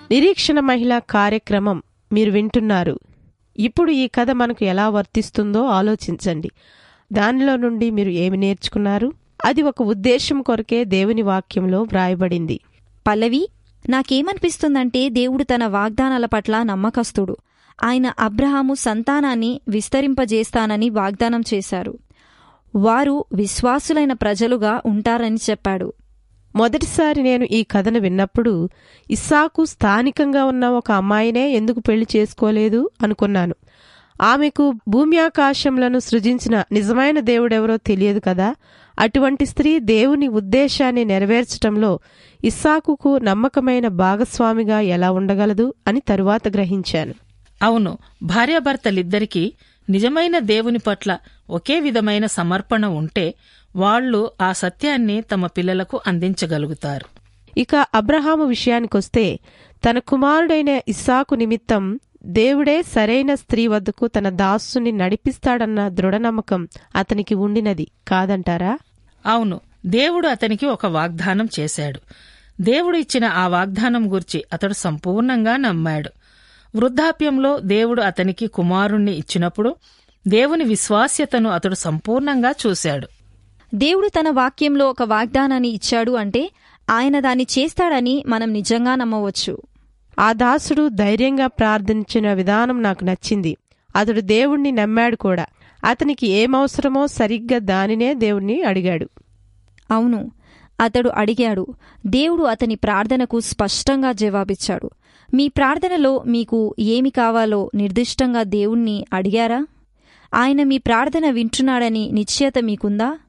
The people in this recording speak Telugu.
నిరీక్షణ మహిళ కార్యక్రమం మీరు వింటున్నారు ఇప్పుడు ఈ కథ మనకు ఎలా వర్తిస్తుందో ఆలోచించండి దానిలో నుండి మీరు ఏమి నేర్చుకున్నారు అది ఒక ఉద్దేశం కొరకే దేవుని వాక్యంలో వ్రాయబడింది పల్లవి నాకేమనిపిస్తుందంటే దేవుడు తన వాగ్దానాల పట్ల నమ్మకస్తుడు ఆయన అబ్రహాము సంతానాన్ని విస్తరింపజేస్తానని వాగ్దానం చేశారు వారు విశ్వాసులైన ప్రజలుగా ఉంటారని చెప్పాడు మొదటిసారి నేను ఈ కథను విన్నప్పుడు ఇస్సాకు స్థానికంగా ఉన్న ఒక అమ్మాయినే ఎందుకు పెళ్లి చేసుకోలేదు అనుకున్నాను ఆమెకు భూమి ఆకాశంలను సృజించిన నిజమైన దేవుడెవరో తెలియదు కదా అటువంటి స్త్రీ దేవుని ఉద్దేశాన్ని నెరవేర్చటంలో ఇస్సాకుకు నమ్మకమైన భాగస్వామిగా ఎలా ఉండగలదు అని తరువాత గ్రహించాను అవును భార్యాభర్తలిద్దరికీ నిజమైన దేవుని పట్ల ఒకే విధమైన సమర్పణ ఉంటే వాళ్ళు ఆ సత్యాన్ని తమ పిల్లలకు అందించగలుగుతారు ఇక అబ్రహాము విషయానికొస్తే తన కుమారుడైన ఇస్సాకు నిమిత్తం దేవుడే సరైన స్త్రీ వద్దకు తన దాసుని నడిపిస్తాడన్న దృఢనమ్మకం అతనికి ఉండినది కాదంటారా అవును దేవుడు అతనికి ఒక వాగ్దానం చేశాడు దేవుడు ఇచ్చిన ఆ వాగ్దానం గురించి అతడు సంపూర్ణంగా నమ్మాడు వృద్ధాప్యంలో దేవుడు అతనికి కుమారుణ్ణి ఇచ్చినప్పుడు దేవుని విశ్వాస్యతను అతడు సంపూర్ణంగా చూశాడు దేవుడు తన వాక్యంలో ఒక వాగ్దానాన్ని ఇచ్చాడు అంటే ఆయన దాన్ని చేస్తాడని మనం నిజంగా నమ్మవచ్చు ఆ దాసుడు ధైర్యంగా ప్రార్థించిన విధానం నాకు నచ్చింది అతడు దేవుణ్ణి నమ్మాడు కూడా అతనికి ఏమవసరమో సరిగ్గా దానినే దేవుణ్ణి అడిగాడు అవును అతడు అడిగాడు దేవుడు అతని ప్రార్థనకు స్పష్టంగా జవాబిచ్చాడు మీ ప్రార్థనలో మీకు ఏమి కావాలో నిర్దిష్టంగా దేవుణ్ణి అడిగారా ఆయన మీ ప్రార్థన వింటున్నాడని నిశ్చయత మీకుందా